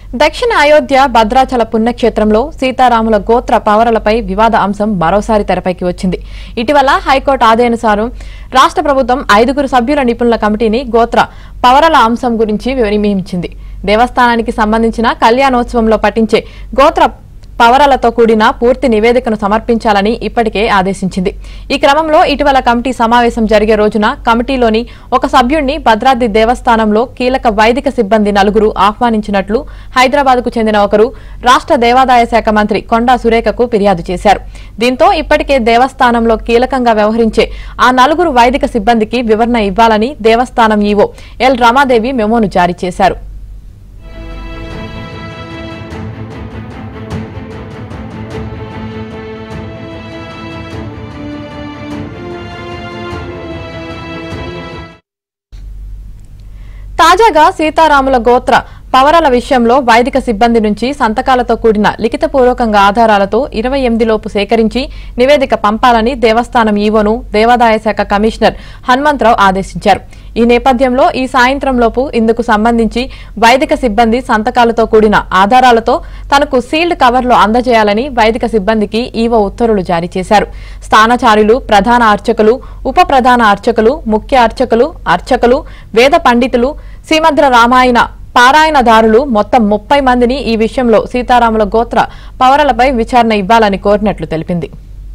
దక్షిణ అయోధ్య భద్రాచల పుణ్యక్షేత్రంలో సీతారాముల గోత్ర పవరలపై వివాద అంశం మరోసారి తెరపైకి వచ్చింది ఇటీవల హైకోర్టు ఆదేశానుసారం రాష్ట్ర ప్రభుత్వం ఐదుగురు సభ్యుల నిపుణుల కమిటీని గోత్ర పవరల అంశం గురించి నియమించింది దేవస్థానానికి సంబంధించిన కళ్యాణోత్సవంలో పఠించే గోత్ర పవరాలతో కూడిన పూర్తి నివేదికను సమర్పించాలని ఇప్పటికే ఆదేశించింది ఈ క్రమంలో ఇటీవల కమిటీ సమావేశం జరిగే రోజున కమిటీలోని ఒక సభ్యుణ్ణి భద్రాద్రి దేవస్థానంలో కీలక వైదిక సిబ్బంది నలుగురు ఆహ్వానించినట్లు హైదరాబాద్ కు చెందిన ఒకరు రాష్ట్ర దేవాదాయ శాఖ మంత్రి కొండా సురేఖకు ఫిర్యాదు చేశారు దీంతో ఇప్పటికే దేవస్థానంలో కీలకంగా వ్యవహరించే ఆ నలుగురు వైదిక సిబ్బందికి వివరణ ఇవ్వాలని దేవస్థానం ఈవో ఎల్ రమాదేవి మెమోను జారీ చేశారు తాజాగా సీతారాముల గోత్ర పవరాల విషయంలో వైదిక సిబ్బంది నుంచి సంతకాలతో కూడిన లిఖితపూర్వకంగా ఆధారాలతో ఇరవై ఎనిమిదిలోపు సేకరించి నివేదిక పంపాలని దేవస్థానం ఈవోను దేవాదాయ శాఖ కమిషనర్ హనుమంతరావు ఆదేశించారు ఈ నేపథ్యంలో ఈ సాయంత్రంలోపు ఇందుకు సంబంధించి వైదిక సిబ్బంది సంతకాలతో కూడిన ఆధారాలతో తనకు సీల్డ్ కవర్లో అందజేయాలని వైదిక సిబ్బందికి ఈవో ఉత్తర్వులు జారీ చేశారు స్థానచారులు ప్రధాన అర్చకులు ఉప ప్రధాన అర్చకులు ముఖ్య అర్చకులు అర్చకులు వేద పండితులు శ్రీమద్ర రామాయణ పారాయణదారులు మొత్తం ముప్పై మందిని ఈ విషయంలో సీతారాముల గోత్ర పవరలపై విచారణ ఇవ్వాలని కోరినట్లు తెలిపింది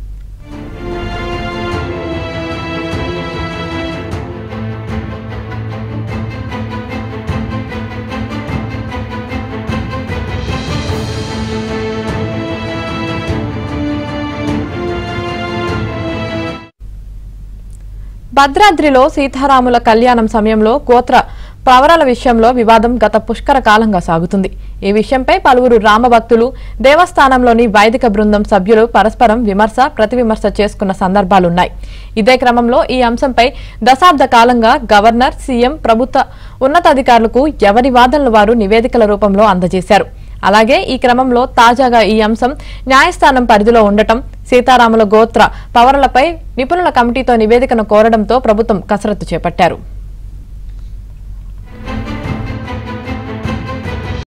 భద్రాద్రిలో సీతారాముల కళ్యాణం సమయంలో గోత్ర పవరాల విషయంలో వివాదం గత పుష్కర కాలంగా సాగుతుంది ఈ విషయంపై పలువురు రామభక్తులు దేవస్థానంలోని వైదిక బృందం సభ్యులు పరస్పరం విమర్శ ప్రతివిమర్శ చేసుకున్న సందర్భాలున్నాయి ఇదే క్రమంలో ఈ అంశంపై దశాబ్ద కాలంగా గవర్నర్ సీఎం ప్రభుత్వ ఉన్నతాధికారులకు ఎవరి వాదనలు వారు నివేదికల రూపంలో అందజేశారు అలాగే ఈ క్రమంలో తాజాగా ఈ అంశం న్యాయస్థానం పరిధిలో ఉండటం సీతారాముల గోత్ర పవరలపై నిపుణుల కమిటీతో నివేదికను కోరడంతో ప్రభుత్వం కసరత్తు చేపట్టారు